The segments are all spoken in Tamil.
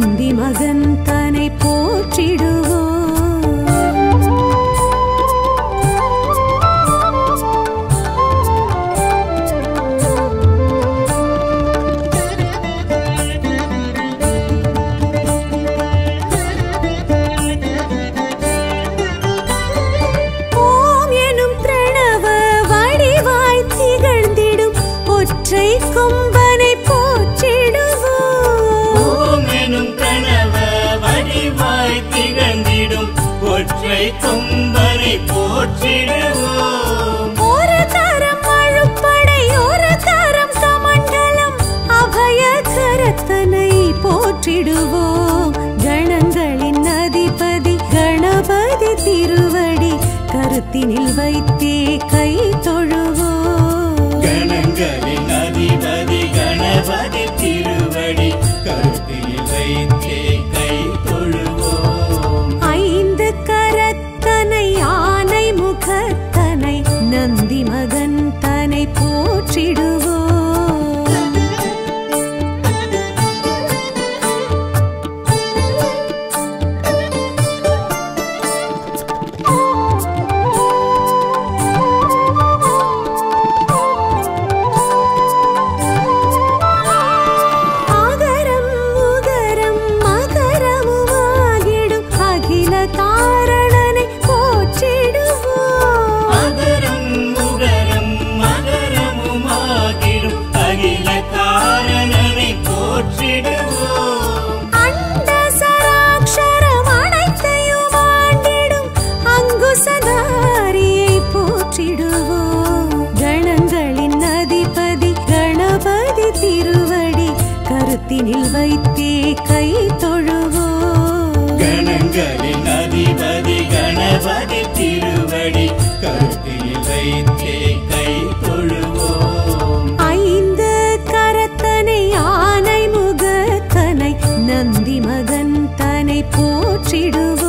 நந்தி மகன் தனை போற்றிடுவோம் ஓம் எனும் பிரணவ வடிவாய் திகழ்ந்திடும் ஒற்றை கொம்பனை போற்றிடுவோம் ஓம் எனும் பிரணவ வடிவாய் திகழ்ந்திடும் ஒற்றை கொம்பனை போற்றிடுவோம் ஒரு கரம் அழுப்படை ஒரு கரம் கமண்டலம் அபய கரத்தனை போற்றிடுவோம் கணங்களின் அதிபதி கணபதி திருவடி கருத்தினில் வைத்தே கை தொழுவோம் கணங்களின் அதிபதி கணபதி திருவடி கருத்தில் வைத்தே கை தொழுவோம் ஐந்து கரத்தனை ஆனை முகத்தனை நந்தி மகன் தனை போற்றிடுவோம் ஆகரம் உகரம் மகரமுமாகிடும் அகில காரணனை போற்றிடுவோம் மகரம் முகரம் மகரமுமாகிடும் அகில காரணனை போற்றிடுவோம் அண்ட சராட்சரம் அனைத்தையும் ஆண்டிடும் அங்குசதாரியை போற்றிடுவோம் கணங்களின் அதிபதி கணபதி திருவடி கருத்தினில் வைத்தே கை தொழுவோம் கணங்களின் அதிபதி கணபதி திருவடி கருத்தில் வைத்தே கை தொழுவோம் ஐந்து கரத்தனை ஆனை முகத்தனை நந்தி மகன் தனை போற்றிடுவோம்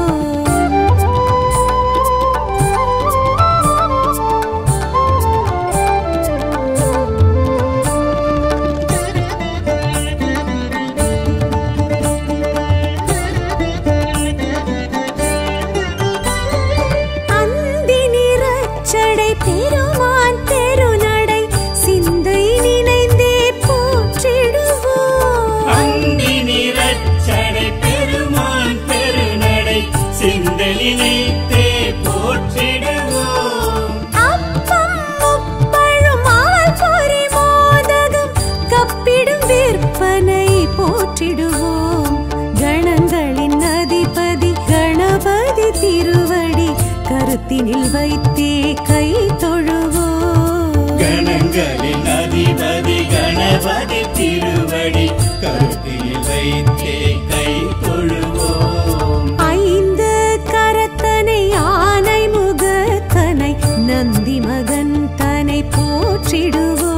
அந்தி நிறச்சடை பெருமான் தெருநடை சிந்தை நினைந்தே போற்றிடுவோம் அந்தி நிறச்சடை பெருமான் பெருநடை சிந்தலினைத்தே போற்றிடுவோம் அப்பம் முப்பழும் ஆள் பொறி மோதகம் கப்பிடும் விற்பனை போற்றிடுவோம் கணங்களின் அதிபதி கணபதி திருவடி கருத்தினில் வைத்தே கை தொழுவோம் கணங்களின் அதிபதி கணபதி திருவடி கருத்தில் வைத்தே கை தொழுவோம் ஐந்து கரத்தனை ஆனை முகத்தனை நந்தி மகன் தனை போற்றிடுவோம்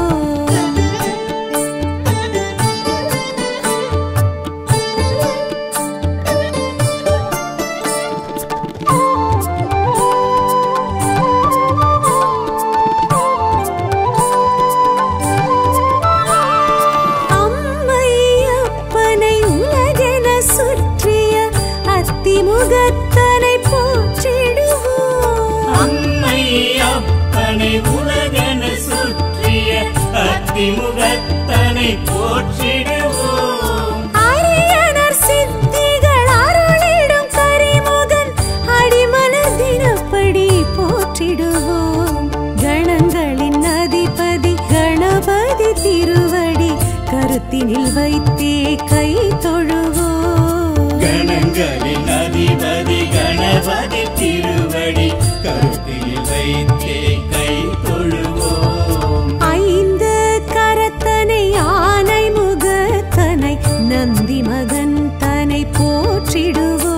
அம்மை அப்பனை உலகென சுற்றிய அத்திமுகத்தனை போற்றிடுவோம் அம்மை அப்பனை உலகன சுற்றிய அத்திமுகத்தனை போற்றிடுவோம் அரியனர் சித்திகள் அருளிடும் கரிமுகன் அடிமலர் தினப்படி போற்றிடுவோம் கணங்களின் அதிபதி கணபதி திருவடி கருத்தினில் வைத்தே கை தொழுவோம் கணங்களின் அதிபதி கணபதி திருவடி கருத்தில் வைத்தே கை தொழுவோம் ஐந்து கரத்தனை ஆனை முகத்தனை நந்தி மகன் தனை போற்றிடுவோம்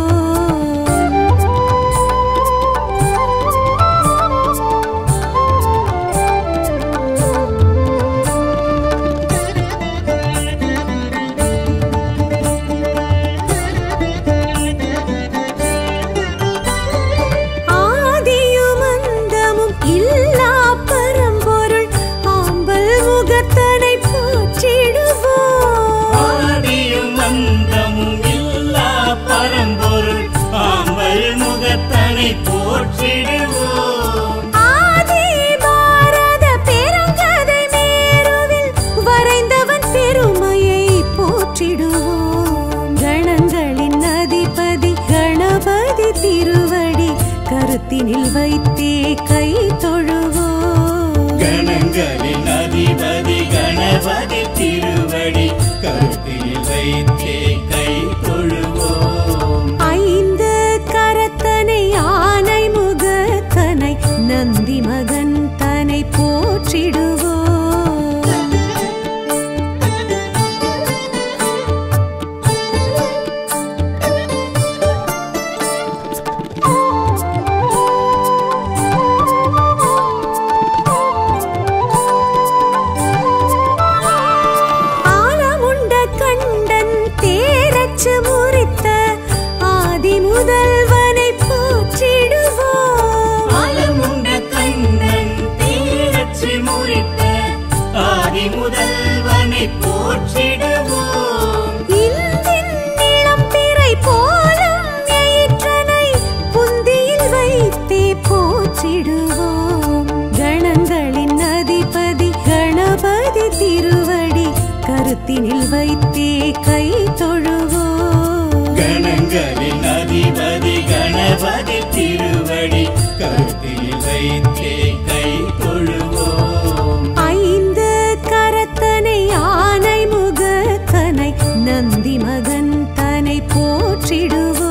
ஆதியும் அந்தமும் இல்லா பரம்பொருள் ஆம்பல் முகத்தனை போற்றிடுவோம் ஆதியும் அந்த அந்தமும் இல்லா பரம்பொருள் ஆம்பல் முகத்தனை போற்றிடுவோம் ஆதி பாரத பெருங்கதை மேருவில் வரைந்தவன் பெருமையை போற்றிடுவோம் கணங்களின் அதிபதி கணபதி திருவடி கருத்தினில் வைத்தே கை தொழுவோம் கணங்களின் அதிபதி கணபதி திருவடி கருத்தில் வைத்தே கை தொழுவோம் ஐந்து கரத்தனை ஆனை முகத்தனை நந்தி மகன் தனை போற்றிடுவோம் ஆலமுண்ட கண்டன் தேரச்சு முறித்த ஆதி முதல்வனை போற்றிடுவோம் ஆலமுண்ட கண்ணன் தீரச்சு முறித்த ஆதி முதல்வனை போற்றிடுவோம் இந்தின் இளம்பிறை போலும் எயிற்றனை புந்தியில் வைத்தே போற்றிடுவோம் கணங்களின் அதிபதி கணபதி திருவடி கருத்தினில் வைத்தே கை தொழுவோம் கணங்களின் அதிபதி கணபதி திருவடி கருத்தில் வைத்தே கை தொழுவோம் ஐந்து கரத்தனை ஆனை முகத்தனை நந்தி மகன் தனை போற்றிடுவோம்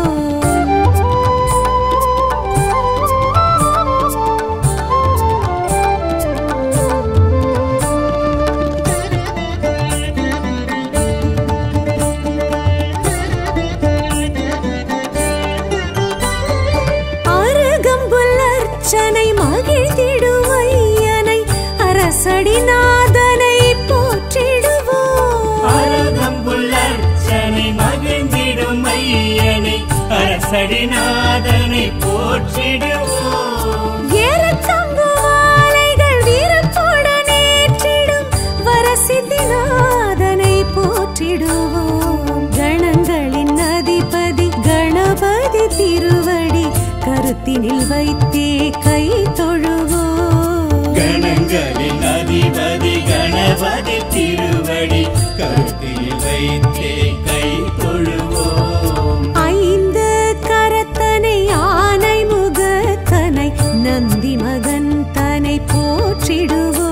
அருகம்புல் அர்ச்சனை மகிழ்ந்திடும் ஐயனை அரசடிநாதனை போற்றிடுவோம் அரகம்புல் அர்ச்சனை மகிழ்ந்திடும் ஐயனை அரசடிநாதனை போற்றிடுவோம் ஏறத்தங்கு மாலைகள் வீரத்துடன் ஏற்றிடும் வரசித்திநாதனை போற்றிடுவோம் கணங்களின் அதிபதி கணபதி திருவடி கருத்தினில் வைத்தே கை தொழுவோம் கணங்களின் அதிபதி கணபதி திருவடி கருத்தில் வைத்தே கை தொழுவோம் ஐந்து கரத்தனை ஆனை முகத்தனை நந்தி மகன் தனை போற்றிடுவோம்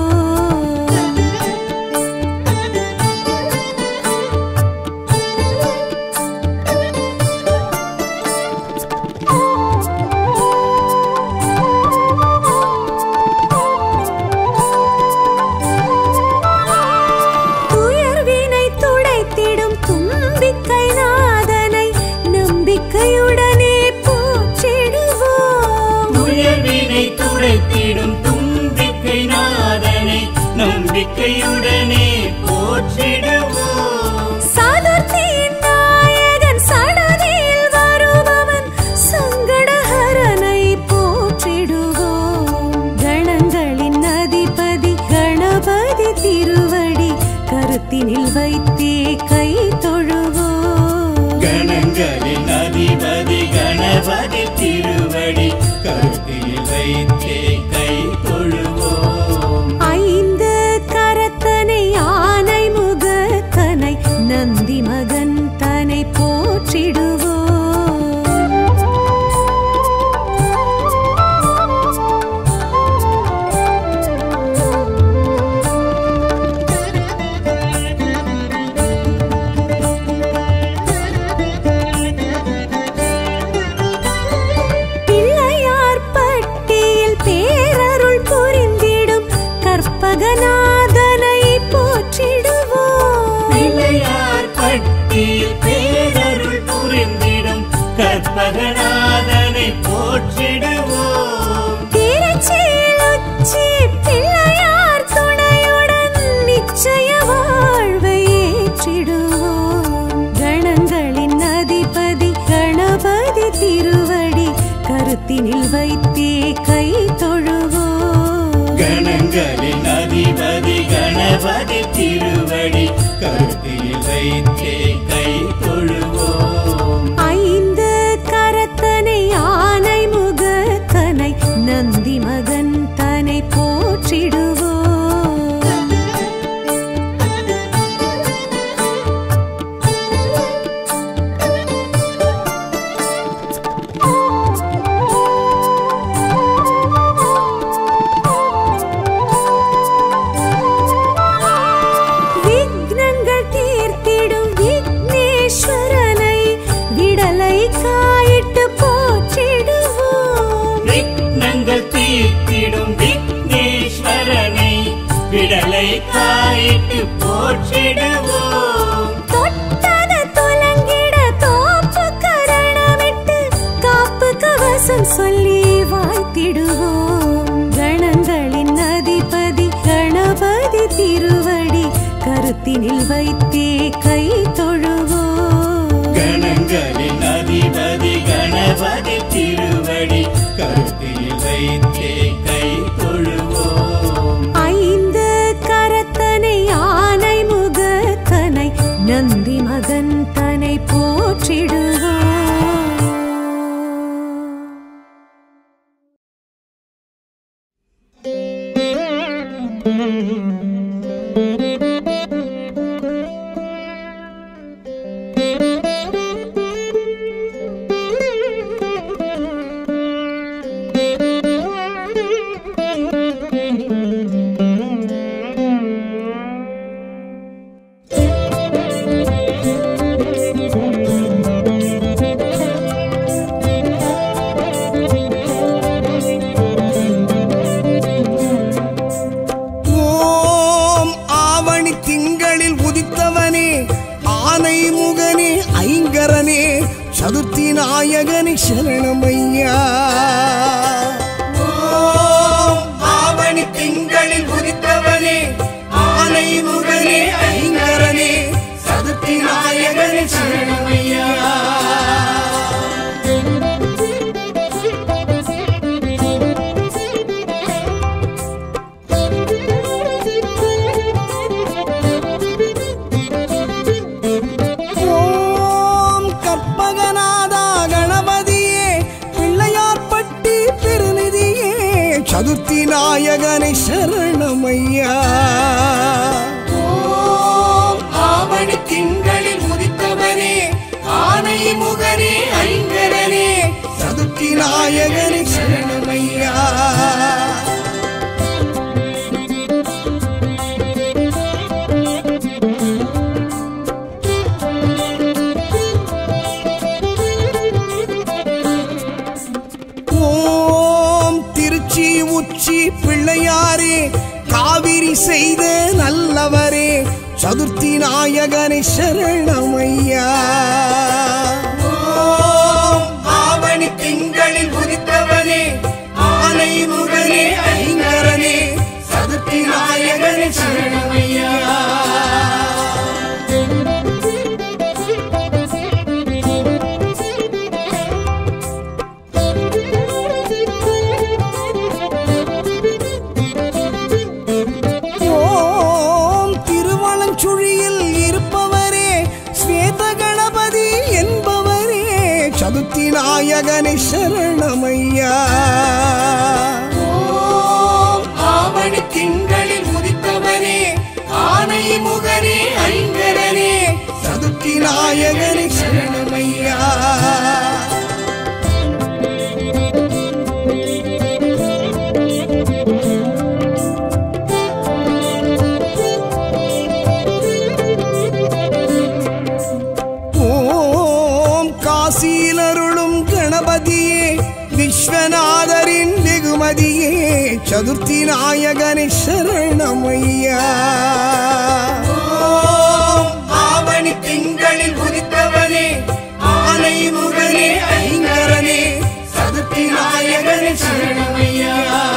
துயர்வினை துடைத்திடும் தும்பிக்கை நாதனை நம்பிக்கையுடனே போற்றிடுவோம் உயர்வினை துடைத்திடும் தும்பிக்கை நாதனை நம்பிக்கையுடனே போற்றிடுவோம் சதுர்த்தியின் நாயகன் சடதியில் வருபவன் சங்கடஹரனை போற்றிடுவோம் கணங்களின் அதிபதி கணபதி திருவடி கருத்தினில் வைத்தே கை தொழுவோம் கணங்களின் அதிபதி கணபதி திருவடி கருத்தில் வைத்தே கை தொழுவோம் ஐந்து கரத்தனை ஆனை முகத்தனை நந்தி மகன் தனை போற்றிடுவோம் பிள்ளையார் பட்டியில் பேரருள் புரிந்திடும் கற்பகநாதனை போற்றிடுவோம் பிள்ளையார் பட்டியில் பேரருள் புரிந்திடும் கற்பகநாதனை போற்றிடுவோம் திருச்சியில் உச்சி பிள்ளையார் துணையுடன் நிச்சய வாழ்வை ஏற்றிடுவோம் கணங்களின் அதிபதி கணபதி திருவடி கருத்தினில் வைத்தே கை தொழுவோம் கணங்களின் அதிபதி கணபதி திருவடி கருத்தில் வைத்தே கை தொழுவோம் ஐந்து கரத்தனை ஆனை முகத்தனை நந்தி மகன் தனை போற்றிடுவோம் விக்னங்கள் தீர்த்திடும் விக்னேஸ்வரனை விடலை காயிட்டு போற்றிடுவோம் விக்னங்கள் தீர்த்திடும் விக்னேஸ்வரனை விடலை காயிட்டு போற்றிடுவோம் தொட்டது துலங்கிட தோப்பு கரணமிட்டு காப்பு கவசம் சொல்லி வாழ்த்திடுவோம் கணங்களின் அதிபதி கணபதி திருவடி கருத்தினில் வைத்தே கை தொழுவோம் கணங்களின் அதிபதி கணபதி திருவடி கருத்தில் வைத்தே கை தொழுவோம் ஐந்து கரத்தனை ஆனை முகத்தனை நந்தி மகன் தனை போற்றிடுவோம் ஓம் ஆவணி திங்களில் உதித்தவனே ஆனை முகனே ஐங்கரனே சதுர்த்தி நாயகனே சரணமையா ஓம் ஆவணி திங்களில் உதித்தவனே ஆனை முகனே ஐங்கரனே சதுர்த்தி நாயகனே சரணமையா ஓம் கற்பகநாதா கணபதியே பிள்ளையார்பட்டி பெருநிதியே சதுர்த்தி நாயகனை சரணமையா ஓம் ஆவணி திங்களில் உதித்தவனே ஆனை முகனே ஐங்கரனே சதுர்த்தி நாயகனை சரணமையா ஓம் திருச்சி உச்சி பிள்ளையாரே காவிரி செய்த நல்லவரே சதுர்த்தி நாயகனை சரணமையா ஓம் ஆவணி திங்களில் உதித்தவனே ஆனை முகனே ஐங்கரனே சதுர்த்தி நாயகனை சரணமையா ஓம் திருவளஞ்சுழியில் இருப்பவரே ஸ்வேத கணபதி என்பவரே சதுர்த்தி நாயகனை சரணமையா ஓம் ஆவணி திங்களில் உதித்தவரே ஆனை முகனே ஐங்கரனே சதுர்த்தி நாயகனை சரணமையா ஓம் காசியிலருளும் கணபதியே விஸ்வநாதரின் வெகுமதியே சதுர்த்தி நாயகனை சரணமையா ஓம் ஆவணி திங்களில் உதித்தவனே ஆனை முகனே ஐங்கரனே சதுர்த்தி நாயகனை சரணமையா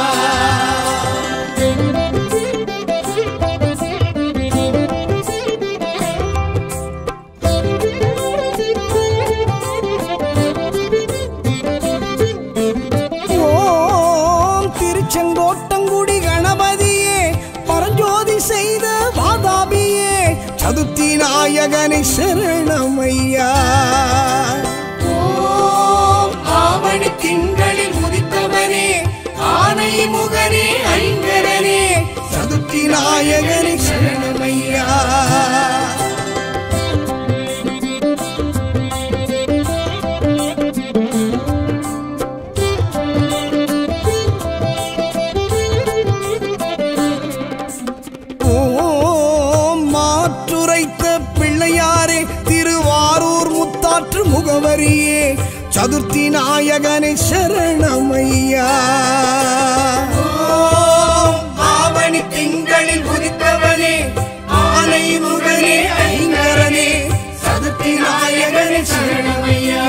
ஓம் திருச்செங்கோட்டங்குடி கணபதியே பரஞ்சோதி செய்த வாதாபி நாயகனை சரணமையா ஓம் ஆவணி திங்களில் உதித்தவனே ஆனை முகனே ஐங்கரனே சதுர்த்தி நாயகனை சரணமையா ஓம் மாற்றுரைத்த பிள்ளையாரே திருவாரூர் முத்தாற்று முகவரியே சதுர்த்தி நாயகனை சரணமையா ஓம் ஆவணி திங்களில் உதித்தவனே ஆனை முகனே ஐங்கரனே சதுர்த்தி நாயகனே சரணமையா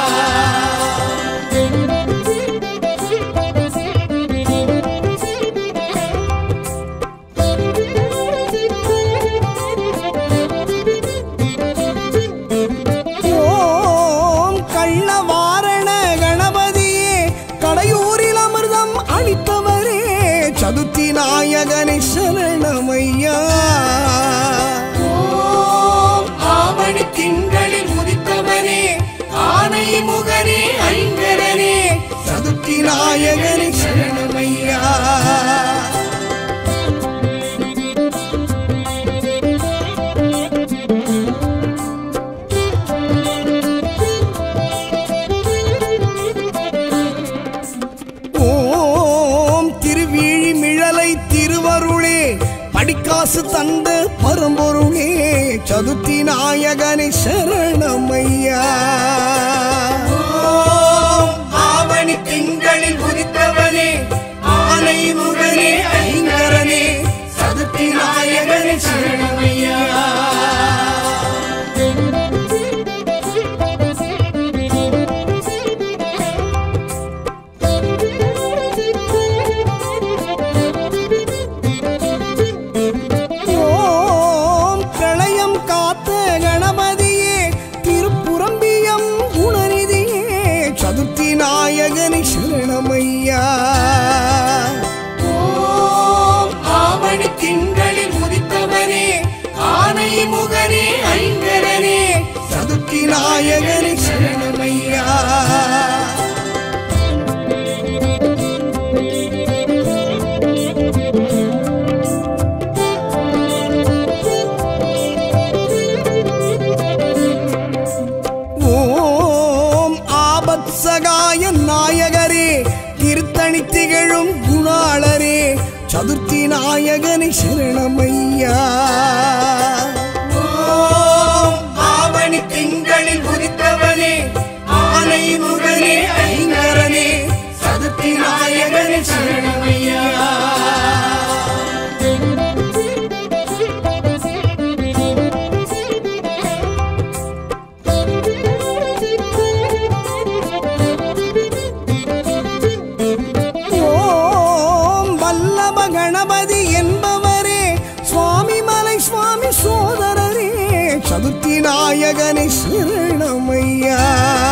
ஓம் கள்ளவாரண கணபதியே கடையூரில் அமிர்தம் அளித்தவரே சதுர்த்தி நாயகனை சரணமையா ஓம் ஆவணி திங்களில் உதித்தவனே ஆனை முகனே ஐங்கரனே சதுர்த்தி நாயகனை சரணமையா ஓம் திருவிழி மிழலை திருவருளே படிக்காசு தந்த பரம்பொருளே சதுர்த்தி நாயகனை சரணமையா ஓம் ஆவணி திங்களில் உதித்தவனே ஆனை முகனே ஐங்கரனே சதுர்த்தி நாயகனே சரணமையா ஓம் பிரளயம் காத்த கணபதியே திருப்புரம்பியம் குணநிதியே சதுர்த்தி நாயகனை சரணமையா ஓம் ஆவணி திங்களில் உதித்தவனே ஆனை முகனே ஐங்கரனே சதுர்த்தி நாயகனை சரணமையா ஓம் ஆபத் சகாய நாயகரே திருத்தணி திகழும் குணாளரே சதுர்த்தி நாயகனை சரணமையா ஓம் ஆவணி திங்களில் உதித்தவனே ஆனை முகனே ஐங்கரனே சதுர்த்தி நாயகனே சரணமையா ஓம் வல்லப கணபதி என்பவரே சுவாமி மலை சுவாமி சோதரரே சதுர்த்தி நாயகனை சரணமையா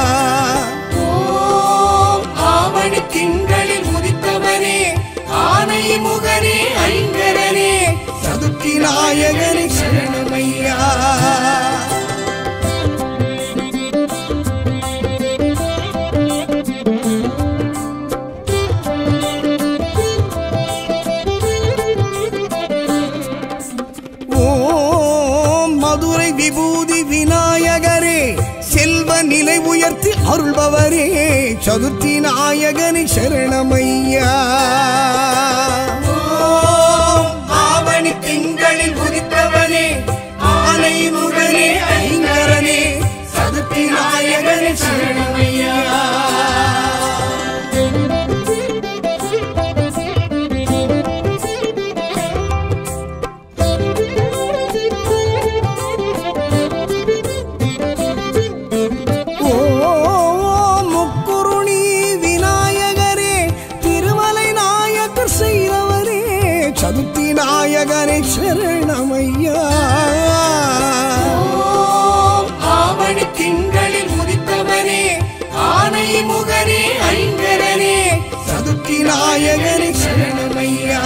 ஓம் ஆவணி திங்களில் உதித்தவனே ஆனை முகனே ஐங்கரனே சதுர்த்தி நாயகனை சரணமையா ஓம் மதுரை விபூதி விநாயகரே செல்வ நிலை உயர்த்தி அருள்பவரே சதுர்த்தி நாயகனை சரணமையா ஓம் ஆவணி திங்களில் உதித்தவனே ஆனை முகனே ஐங்கரனே சதுர்த்தி நாயகனே சரணமையா ஓம் முக்குருணி விநாயகரே திருமலை நாயக்கர் செய்தவரே சதுர்த்தி நாயகனை சரணமையா ஓம் ஆவணி திங்களில் உதித்தவனே ஆனை முகனே ஐங்கரனே சதுர்த்தி நாயகனை சரணமையா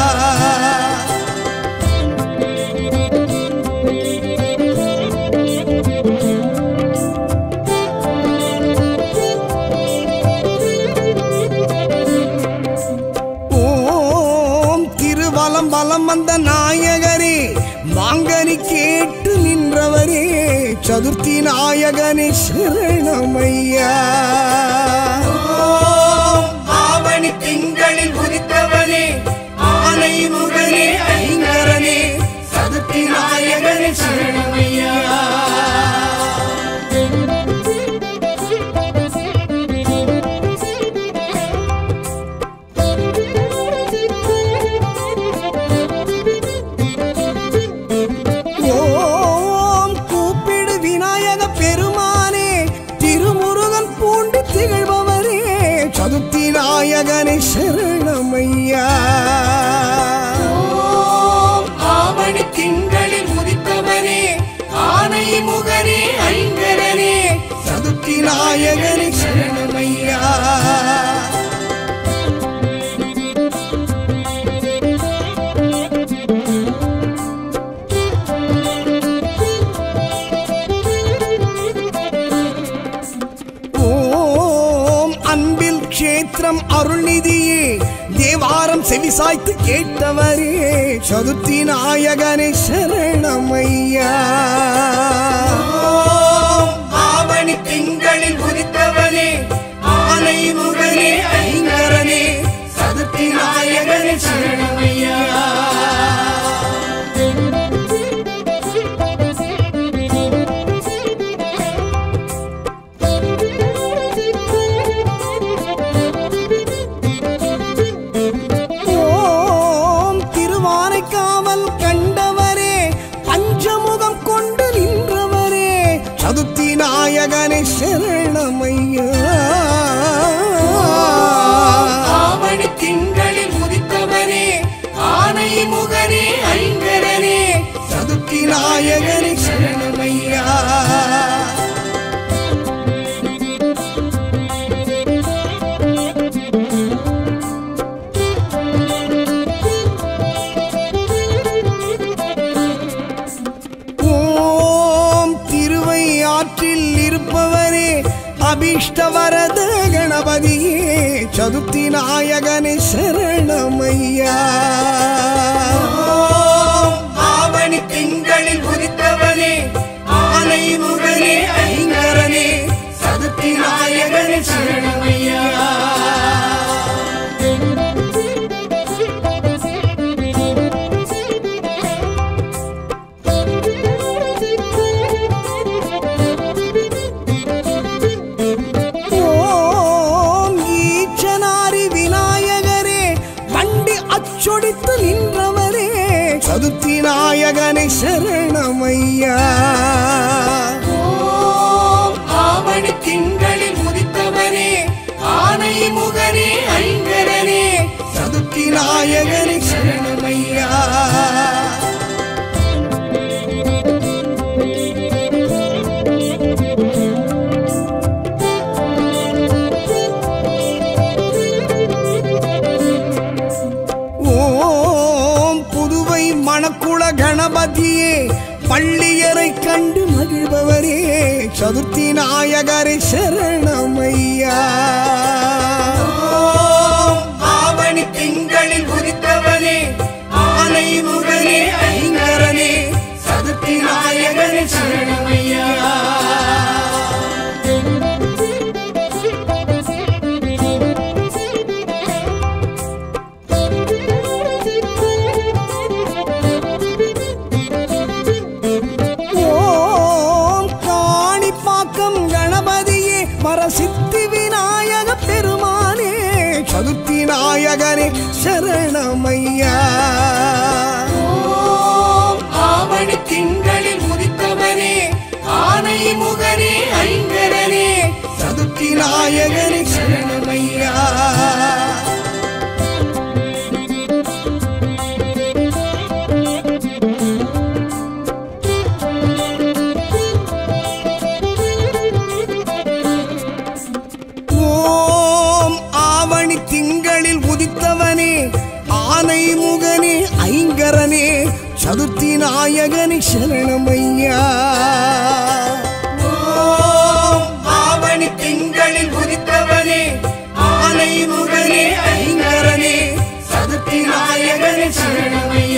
வலம் வந்த நாயகரே மாங்கனி கேட்டு நின்றவரே சதுர்த்தி நாயகனே சரணமையா ஓம் ஆவணி திங்களில் உதித்தவனே ஆனை முகனே ஐங்கரனே சதுர்த்தி நாயகனே சரணமையா ஓம் கூப்பிடு விநாயக பெருமானே திருமுருகன் பூண்டு திகழ்பவரே சதுர்த்தி நாயகனே சரணமையா ஓம் ஆவணி திங்களில் உதித்தவனே ஆனை முகனே ஐங்கரனே சதுர்த்தி நாயகனே சரணமையா ஓம் அன்பில் க்ஷேத்திரம் அருள்நிதியே தேவாரம் செவிசாய்த்து கேட்டவரே சதுர்த்தி நாயகனே சரணமையா ஓம் ஆவணி திங்களில் உதித்தவனே ஆனை முகனே ஐங்கரனே சதுர்த்தி நாயகனே சரணமையா ஓம் திருவானைக்காவல் கண்டவரே பஞ்சமுகம் கொண்டு நின்றவரே சதுர்த்தி நாயகனே சரணமையா ஆவணி திங்களில் உதித்தவனே ஆனை முகனே ஐங்கரனே சதுர்த்தி நாயகனே சரணமையா ஓம் திருவை ஆற்றில் இருப்பவரே அபிஷ்டவரத கணபதியே சதுர்த்தி நாயகனே சரணமையா ஓம் ஆவணி திங்களில் உதித்தவனே ஆனை முகனே ஐங்கரனே சதுர்த்தி நாயகனே சரணமையா ஓம் ஈச்சனாரி விநாயகரே வண்டி அச்சொடித்து நின்றவரே சதுர்த்தி நாயகனை சரணமையா ஓம் ஆவணி திங்களில் உதித்தவனே ஆனை முகனே ஐங்கரனே சதுர்த்தி நாயகனை சரணமையா ஓம் புதுவை மணக்குள கணபதியே பள்ளியரை கண்டு மகிழ்பவரே சதுர்த்தி நாயகரை சரணமையா ஓம் ஆவணி திங்களில் உதித்தவனே ஆனை முகனே ஐங்கரனே சதுர்த்தி நாயகனே சரணமையா ஓம் காணிப்பாக்கம் கணபதியே மரசித்தி விநாயக பெருமானே சதுர்த்தி நாயகரே சரணமையா ஓம் ஆவணி திங்களில் உதித்தவனே ஆனை முகனே ஐங்கரனே சதுர்த்தி நாயகரே சரணமையா ஓம் ஆவணி திங்களில் உதித்தவனே ஆனை முகனே ஐங்கரனே சதுர்த்தி நாயகனே சரணமையா ஓம் ஆவணி திங்களில் உதித்தவனே ஆனை முகனே ஐங்கரனே சதுர்த்தி நாயகனே சரணமையா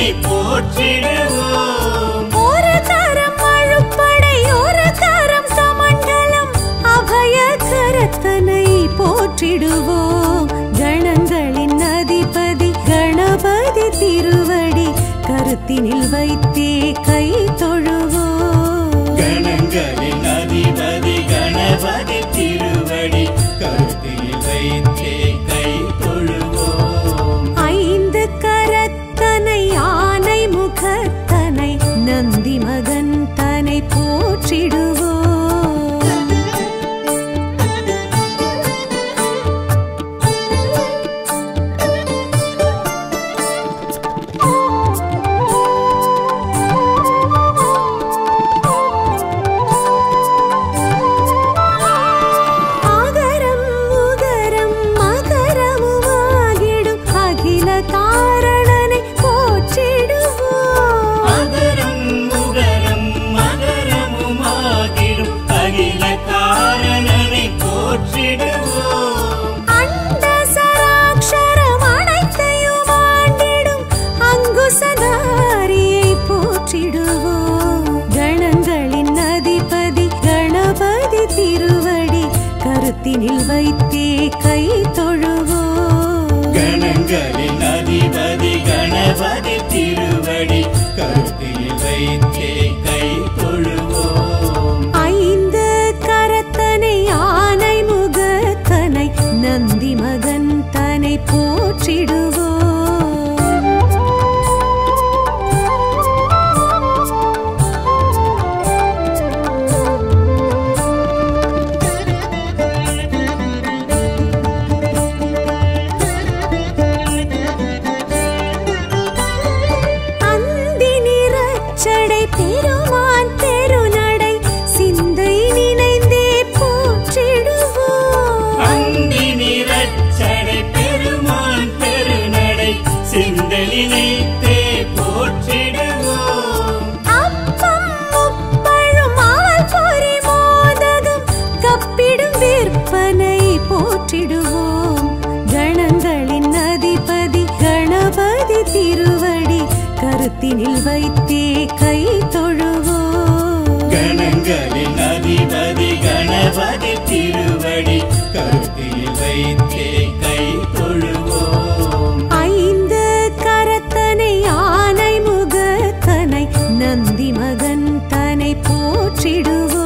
ஐங்கரனை போற்றிடுவோம் ஒரு கரம் அழுப்படை ஒரு கரம் சமண்டலம் அபய கரத்தனை போற்றிடுவோம் கணங்களின் அதிபதி கணபதி திருவடி கருத்தினில் வைத்தே கை தொழுவோம் கணங்களின் அதிபதி கணபதி திருவடி கருத்தில் வைத்தே கை தொழுவோம் ஐந்து கரத்தனை ஆனை முகத்தனை நந்தி மகன் தனை போற்றிடுவோம் ஆகரம் உகரம் மகரமுமாகிடும் அகில காரணனை போற்றிடுவோம் அகரம் முகரம் மகரமுமாகிடும் அகில காரணனை போற்றிடுவோம் அண்ட சராட்சரம் அனைத்தையும் ஆண்டிடும் அங்குசதாரியை போற்றிடுவோம் கணங்களின் அதிபதி கணபதி திருவடி கருத்தினில் வைத்தே கை தொழுவோம் கணங்களின் அதிபதி கணபதி திருவடி கருத்தில் வைத்தே கை தொழுவோம் ஐந்து கரத்தனை ஆனை முகத்தனை நந்தி மகன் தனை போற்றிடுவோம் அந்தி நிறச்சடை பெருமான் பெருநடை சிந்தை நினைந்தே போற்றிடுவோம் அந்தி நிறச்சடை பெருமான் பெருநடை சிந்தலினைத்தே போற்றிடுவோம் அப்பம் முப்பழும் ஆள் பொறி மோதகம் கப்பிடும் விற்பனை போற்றிடுவோம் கணங்களின் அதிபதி கணபதி திருவடி கருத்தினில் வைத்தே கை தொழுவோம் கணங்களின் அதிபதி கணபதி திருவடி கருத்தில் வைத்தே கை தொழுவோம் ஐந்து கரத்தனை ஆனை முகத்தனை நந்தி மகன் தனை போற்றிடுவோம்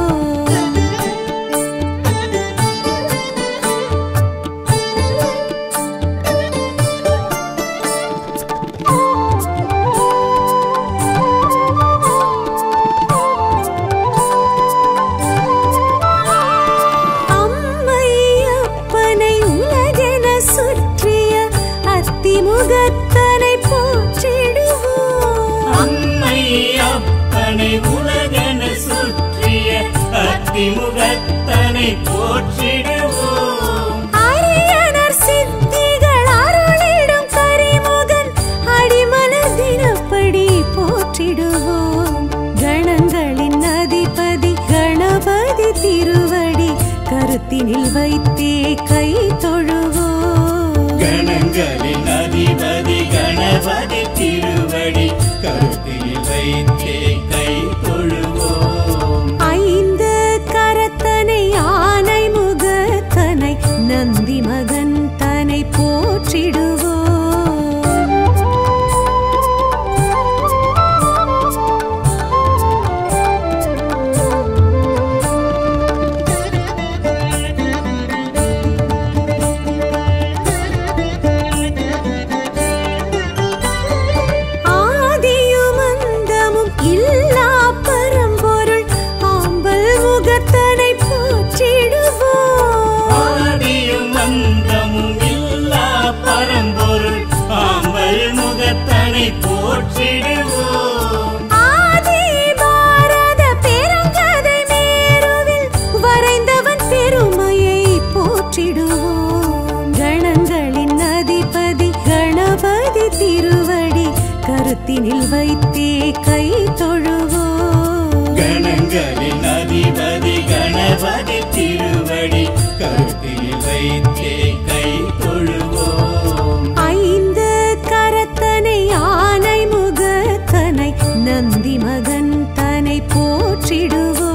அம்மையப்பனை உலகென சுற்றிய அத்திமுகத்தனை போற்றிடுவோம் அம்மை அப்பனை உலகன சுற்றிய அத்திமுகத்தனை போற்றிடுவோம் அரியனர் சித்திகள் அருளிடும் கரிமுகன் அடிமலர் தினப்படி போற்றிடுவோம் கணங்களின் அதிபதி கணபதி திருவடி கருத்தினில் வைத்தே கை தொழுவோம் கணங்களின் அதிபதி கணபதி திருவடி கருத்தில் வைத்தே கை தொழுவோம் ஐந்து கரத்தனை ஆனை முகத்தனை நந்தி மகன் தனை போற்றிடுவோம் ஆதியும் அந்தமும் இல்லா பரம்பொருள் ஆம்பல் முகத்தனை போற்றிடுவோம் ஆதியும் அந்தமும் இல்லா பரம்பொருள் ஆம்பல் முகத்தனை போற்றிடுவோம் ஆதி பாரத பெருங்கதை மேருவில் வரைந்தவன் பெருமையை போற்றிடுவோம் கணங்களின் அதிபதி கணபதி திருவடி கருத்தினில் வைத்தே கை தொழுவோம் கணங்களின் அதிபதி கணபதி திருவடி கருத்தில் வைத்தே கை தொழுவோம் ஐந்து கரத்தனை ஆனை நந்தி மகன் தனை போற்றிடுவோ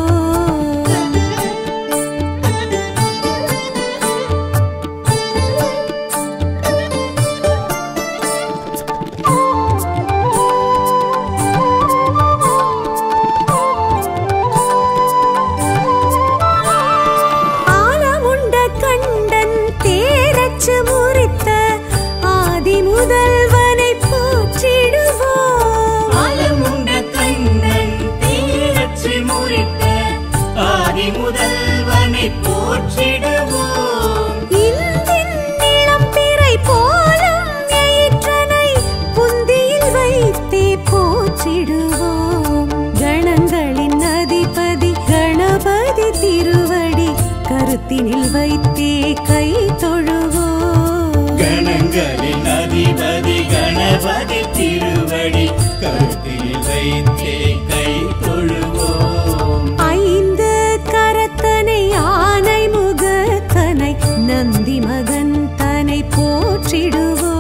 ஆலமுண்ட கண்டன் தேரச்சு முறித்த ஆதி முதல்வனை போற்றிடுவோம் ஆலமுண்ட கண்ணன் தீரச்சு முறித்த ஆதி முதல்வனை போற்றிடுவோம் இந்தின் இளம்பிறை போலும் எயிற்றனை புந்தியில் வைத்தே போற்றிடுவோம் கணங்களின் அதிபதி கணபதி திருவடி கருத்தினில் வைத்தே கை தொழுவோம் கணங்களின் அதிபதி கணபதி திருவடி கருத்தில் வைத்தே கை தொழுவோம் ஐந்து கரத்தனை ஆனை முகத்தனை நந்தி மகன் தனை போற்றிடுவோம்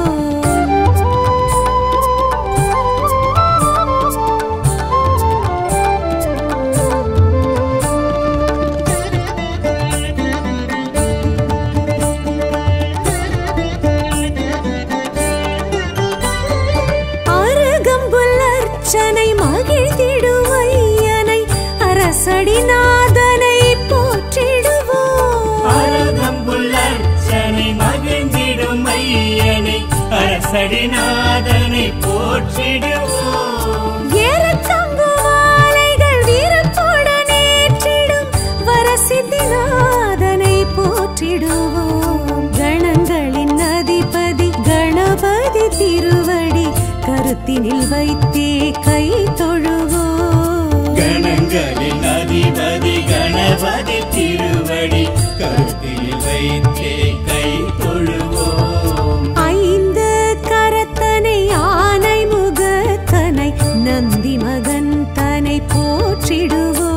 அருகம்புல் அர்ச்சனை மகிழ்ந்திடுவையனை அரசடிநாதனை போற்றிடுவோம் அருகம்புல் அர்ச்சனை மகிழ்ந்திடும் ஐயனை அரசடிநாதனை போற்றிடுவோம் ஏறத்தங்கு மாலைகள் வீரத்துடன் ஏற்றிடும் வரசித்திநாதனை போற்றிடுவோம் கணங்களின் அதிபதி கணபதி திருவடி கருத்தினில் வைத்தே கை தொழுவோம் கணங்களின் அதிபதி கணபதி திருவடி கருத்தில் வைத்தே கை தொழுவோம் ஐந்து கரத்தனை ஆனை முகத்தனை நந்தி மகன் தனை போற்றிடுவோம்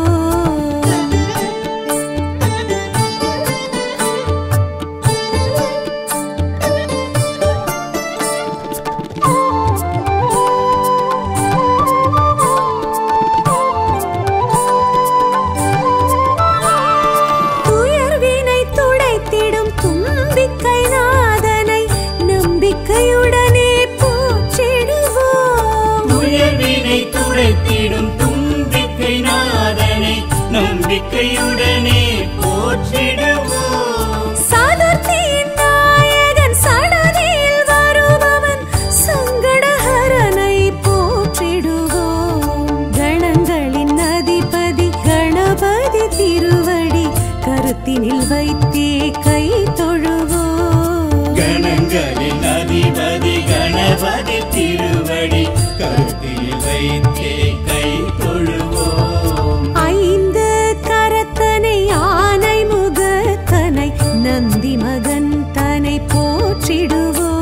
துயர்வினை துடைத்திடும் தும்பிக்கை நாதனை நம்பிக்கையுடனே போற்றிடுவோம் உயர்வினை துடைத்திடும் தும்பிக்கை நாதனை நம்பிக்கையுடனே போற்றிடுவோம் சதுர்த்தியின் நாயகன் சடதியில் வருபவன் சங்கடஹரனை போற்றிடுவோம் கணங்களின் அதிபதி கணபதி திருவடி கருத்தினில் வைத்தே கை தொழுவோம் கணங்களின் அதிபதி கணபதி திருவடி கருத்தில் வைத்தே கை தொழுவோம் ஐந்து கரத்தனை ஆனை முகத்தனை நந்தி மகன் தனை போற்றிடுவோம்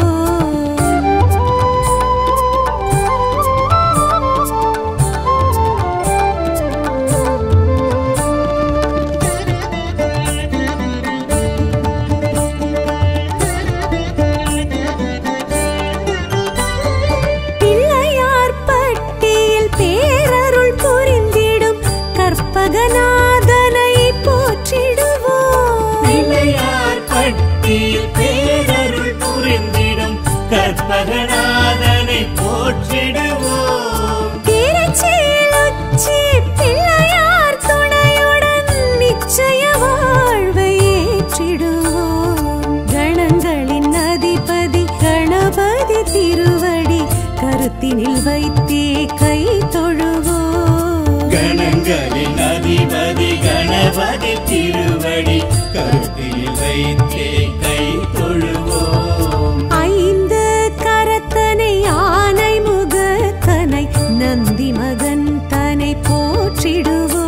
பிள்ளையார் பட்டியில் பேரருள் புரிந்திடும் கற்பகநாதனை போற்றிடுவோம் பிள்ளையார் பட்டியில் பேரருள் புரிந்திடும் கற்பகநாதனை போற்றிடுவோம் திருச்சியில் உச்சி பிள்ளையார் துணையுடன் நிச்சய வாழ்வை ஏற்றிடுவோம் கணங்களின் அதிபதி கணபதி திருவடி கருத்தினில் வைத்தே கை தொழுவோம் கணங்களின் அதிபதி கணபதி திருவடி கருத்தில் வைத்தே கை தொழுவோம் ஐந்து கரத்தனை ஆனை முகத்தனை நந்தி மகன் தனை போற்றிடுவோம்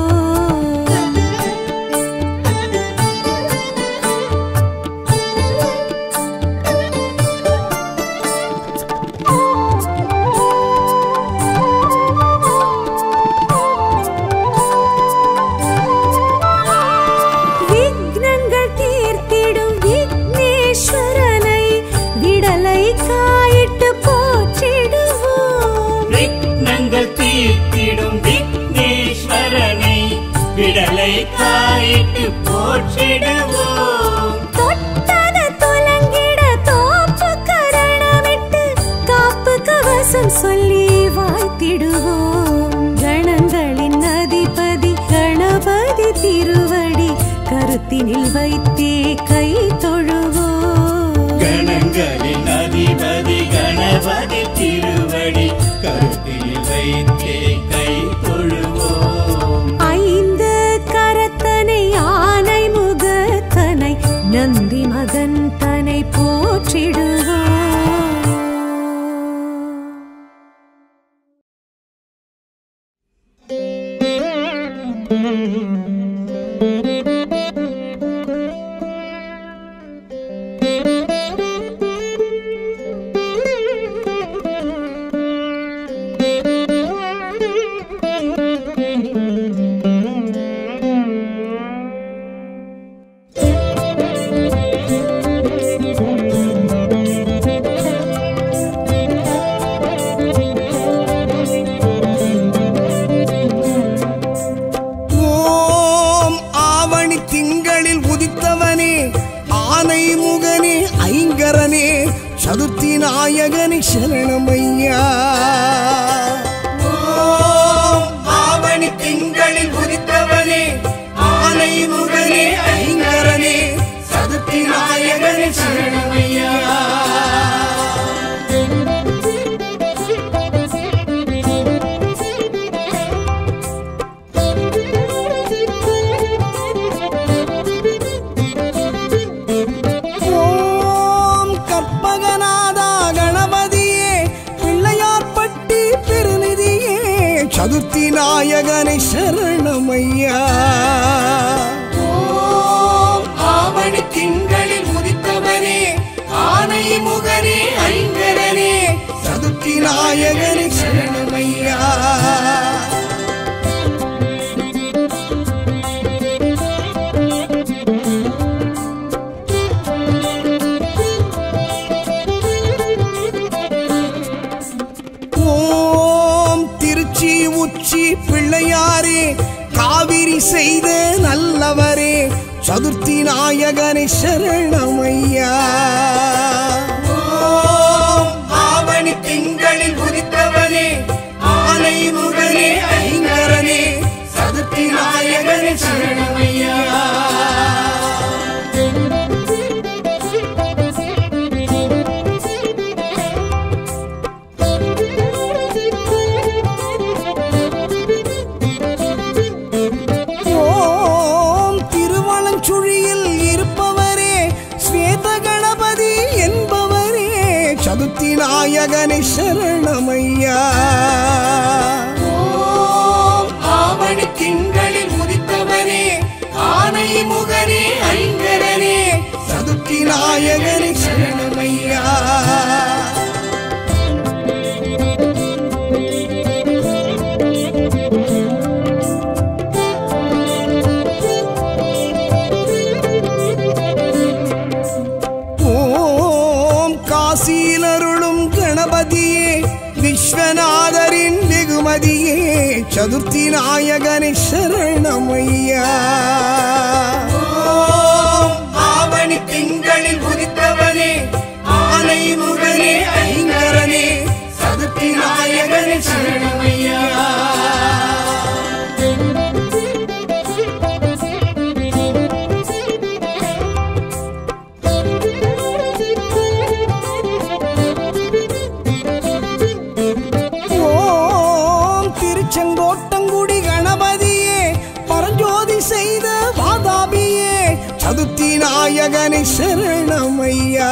விக்னங்கள் தீர்த்திடும் விக்னேஸ்வரனை விடலை காயிட்டு போற்றிடுவோம் தொட்டது துலங்கிட தோப்பு கரணமிட்டு காப்பு கவசம் சொல்லி வாழ்த்திடுவோம் கணங்களின் அதிபதி கணபதி திருவடி கருத்தினில் வைத்தே கை தொழுவோம் கணங்களின் அதிபதி கணபதி திருவடி கருத்தில் வைத்தே கை தொழுவோம் ஐந்து கரத்தனை யானை முகத்தனை நந்தி மகன் தனை போற்றிடுவோம் ஓம் ஆவணி திங்களில் உதித்தவனே ஆனை முகனே ஐங்கரனே சதுர்த்தி நாயகனே சரணமையா ஓம் ஆவணி திங்களில் உதித்தவனே ஆனை முகனே ஐங்கரனே சதுர்த்தி நாயகனே சரணமையா ஓம் கற்பகநாதா கணபதியே பிள்ளையார்பட்டி பெருநிதியே சதுர்த்தி நாயகனை சரணமையா ஓம் ஆவணி திங்களில் உதித்தவனே ஆனை முகனே ஐங்கரனே சதுர்த்தி நாயகனை சரணமையா ஓம் திருச்சி உச்சி பிள்ளையாரே காவிரி செய்த நல்லவரே சதுர்த்தி நாயகனை சரணமையா ஓம் ஆவணி திங்களில் உதித்தவனே ஆனை முகனே ஐங்கரனே சதுர்த்தி நாயகனே சரணமையா ஓம் திருவளஞ்சுழியில் இருப்பவரே ஸ்வேத கணபதி என்பவரே சதுர்த்தி நாயகனை சரணமையா ஓம் ஆவணி திங்களில் உதித்தவனே ஆனை முகனே ஐங்கரனே சதுர்த்தி நாயகனை சரணமையா ஓம் காசியிலருளும் கணபதியே விஸ்வநாதரின் வெகுமதியே சதுர்த்தி நாயகனை சரணமையா ஓம் ஆவணி திங்களில் உதித்தவனே ஆனை முகனே ஐங்கரனே சதுர்த்தி நாயகனே சரணமையா ஓம் திருச்செங்கோட்டங்குடி கணபதியே பரஞ்சோதி செய்த வாதாபியே சதுர்த்தி நாயகனை சரணமையா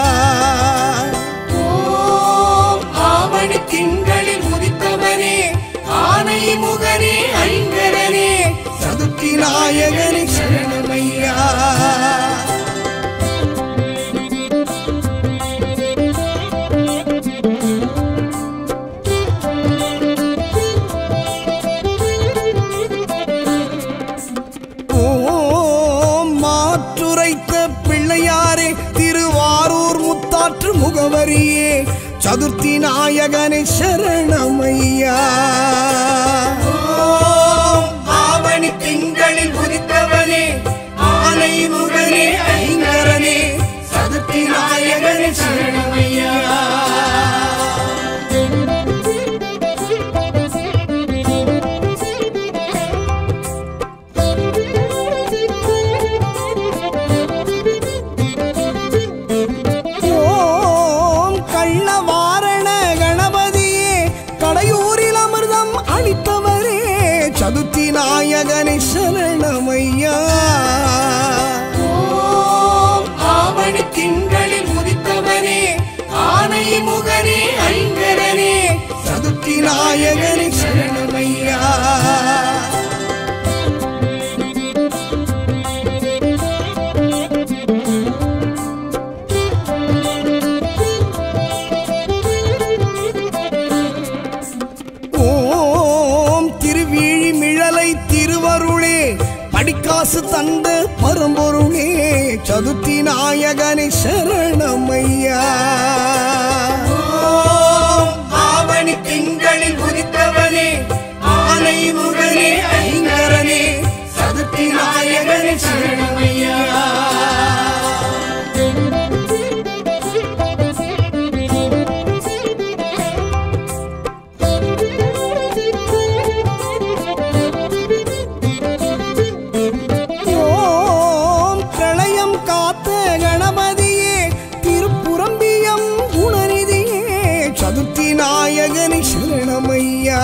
ஓம் ஆவணி திங்களில் உதித்தவனே ஆனை முகனே ஐங்கரனே சதுர்த்தி நாயகனை சரணமையா ஓம் மாற்றுரைத்த பிள்ளையாரே திருவாரூர் முத்தாற்று முகவரியே சதுர்த்தி நாயகனை சரணமையா ஓம் ஆவணி திங்களில் உதித்தவனே நாயகனை சரணமையா ஓம் ஆவணி திங்களில் உதித்தவனே ஆனை முகனே ஐங்கரனே சதுர்த்தி நாயகனை சரணமையா ஓம் திருவிழி மிழலை திருவருளே படிக்காசு தந்த பரம்பொருளே சதுர்த்தி நாயகனை சரணமையா ஓம் ஆவணி திங்களில் உதித்தவனே ஆனை முகனே ஐங்கரனே சதுர்த்தி நாயகனே சரணமையா ஓம் பிரளயம் காத்த கணபதியே திருப்புரம்பியம் குணநிதியே சதுர்த்தி நாயகனை சரணமையா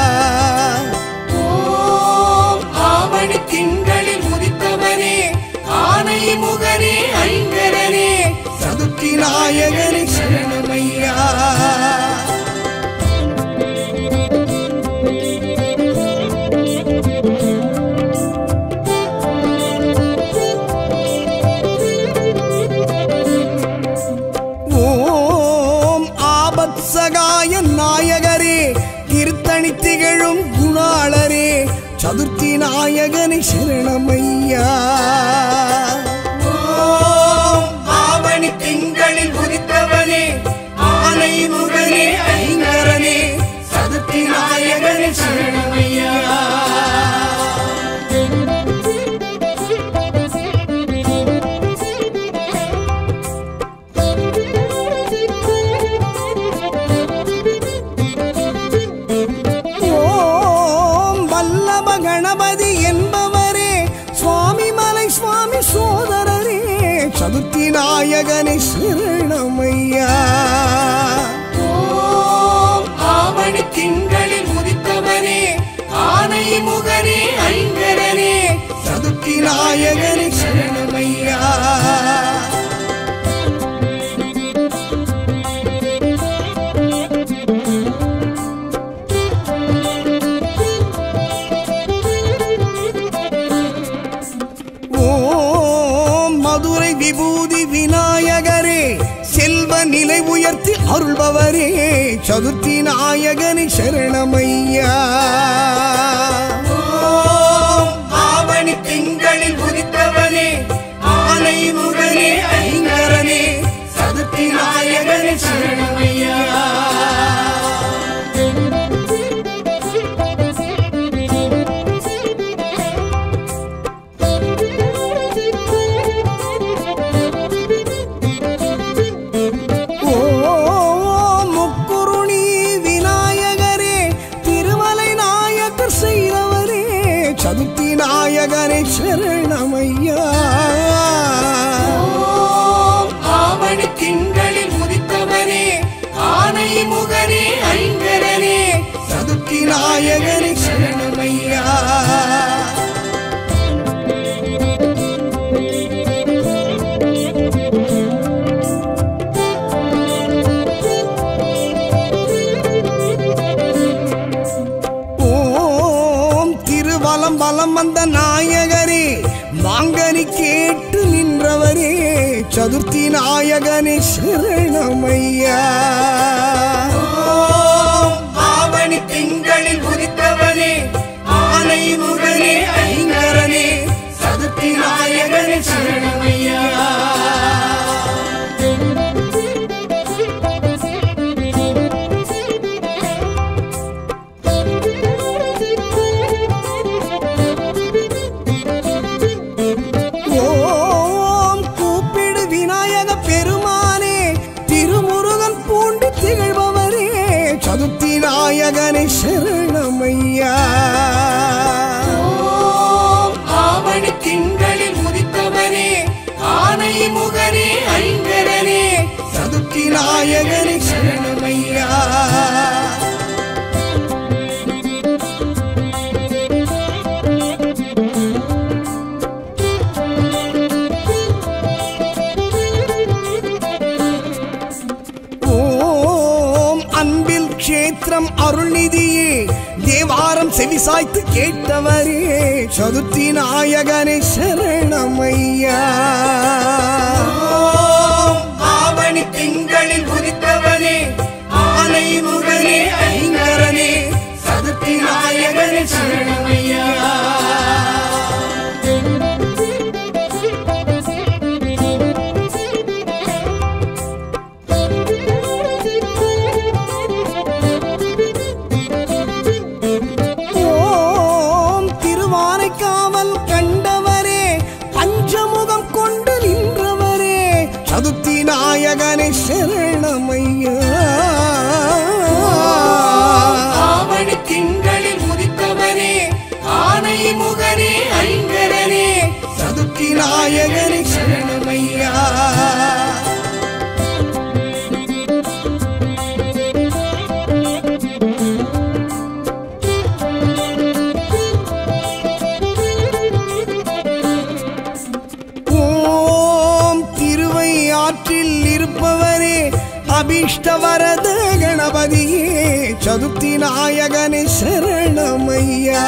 ஓம் ஆவணி திங்களில் உதித்தவனே ஆனை முகனே ஐங்கரனே சதுர்த்தி நாயகனை சரணமையா ஓம் ஆபத் சகாய நாயகரே திருத்தணி திகழும் குணாளரே சதுர்த்தி நாயகனை சரணமையா ஓம் ஆவணி திங்களில் உதித்தவனே ஆனை முகனே ஐங்கரனே சதுர்த்தி நாயகனே சரணமையா ஓம் வல்லப கணபதி என்பவரே சுவாமி மலை சுவாமி சோதரரே சதுர்த்தி நாயகனை சரணமையா ஓம் ஆவணி திங்களில் உதித்தவனே ஆனை முகனே ஐங்கரனே சதுர்த்தி நாயகனை சரணமையா ஓம் மதுரை விபூதி விநாயகரே செல்வ நிலை உயர்த்தி அருள்பவரே சதுர்த்தி நாயகனை சரணமையா ஓம் ஆவணி திங்களில் உதித்தவனே ஆனை முகனே ஐங்கரனே சதுர்த்தி நாயகனே சரணமையா ஓம் முக்குருணி விநாயகரே திருமலை நாயக்கர் செய்தவரே சதுர்த்தி நாயகனை சரணமையா ஓம் ஆவணி திங்களில் உதித்தவனே ஆனை முகனே ஐங்கரனே சதுர்த்தி நாயகனை சரணமையா ஓம் திருவலம் வலம் வந்த நாயகரே மாங்கனி கேட்டு நின்றவரே சதுர்த்தி நாயகனை சரணமையா ஓம் ஆவணி திங்களில் உதித்தவனே ஆனை முகனே ஐங்கரனே சதுர்த்தி நாயகனே சரணமையா ஓம் கூப்பிடு விநாயக பெருமானே திருமுருகன் பூண்டு திகழ்பவரே சதுர்த்தி நாயகனை சரண சாய்த்து கேட்டவரே சதுர்த்தி நாயகனே சரணமையா ஓம் ஆவணி திங்களில் உதித்தவனே ஆனை முகனே ஐங்கரனே சதுர்த்தி நாயகனே சரணமையா ஓம் திருவானைக்காவல் கண்டவரே பஞ்சமுகம் கொண்டு நின்றவரே சதுர்த்தி நாயகனே சரணமையா ஆவணி திங்களில் உதித்தவனே ஆனை முகனே ஐங்கரனே சதுர்த்தி நாயகனே சரணமையா ஓம் திருவை ஆற்றில் இருப்பவரே அபிஷ்டவரத கணபதியே சதுர்த்தி நாயகனே சரணமையா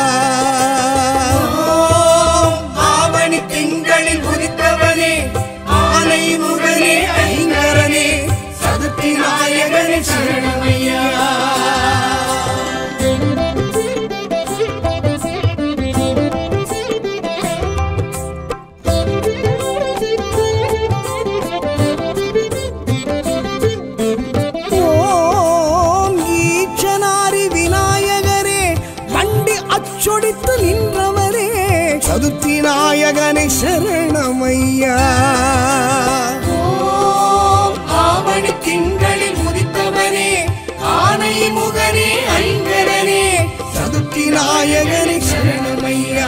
ஓம் ஆவணி திங்களில் உதித்தவனே ஆனை முகனே ஐங்கரனே சதுர்த்தி நாயகனே சரணமையா ஓம் ஈச்சனாரி விநாயகரே வண்டி அச்சொடித்து நின்றவரே சதுர்த்தி நாயகனை சரணமையா ஓம் ஆவணி திங்களில் உதித்தவனே ஆனை முகனே ஐங்கரனே சதுர்த்தி நாயகனே சரணமையா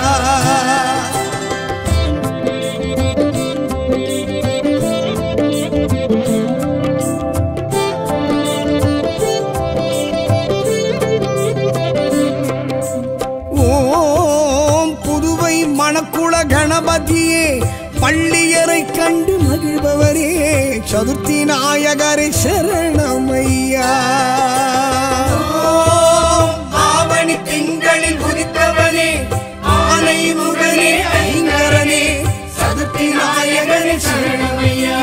ஓம் புதுவை மணக்குள கணபதியே பள்ளியரை கண்டு மகிழ்பவரே சதுர்த்தி நாயகரை சரணமையா ஓம் ஆவணி திங்களில் உதித்தவனே ஆனை முகனே ஐங்கரனே சதுர்த்தி நாயகனே சரணமையா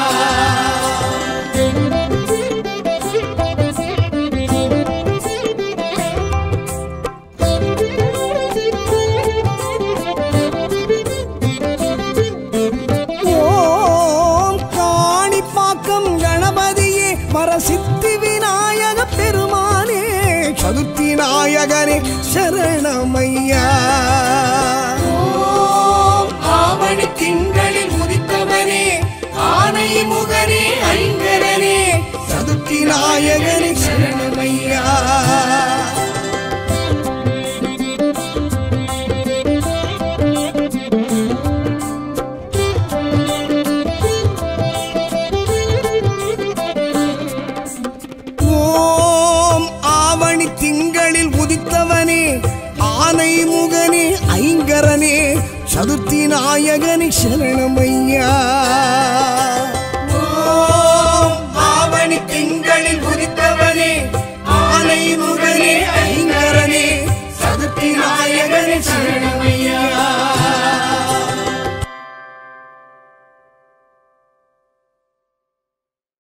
ஓம் காணிப்பாக்கம் கணபதியே மரசித்தி விநாயக பெருமானே சதுர்த்தி நாயகரே சரணமையா ஓம் ஆவணி திங்களில் உதித்தவனே ஆனை முகனே ஐங்கரனே சதுர்த்தி நாயகனே சரணமையா ஓம் ஆவணி திங்களில் உதித்தவனே ஆனை முகனே ஐங்கரனே சதுர்த்தி நாயகனே சரணமையா ஓம் ஆவணி திங்களில் உதித்தவனே ஆனை முகனே ஐங்கரனே சதுர்த்தி நாயகனே சரணமையா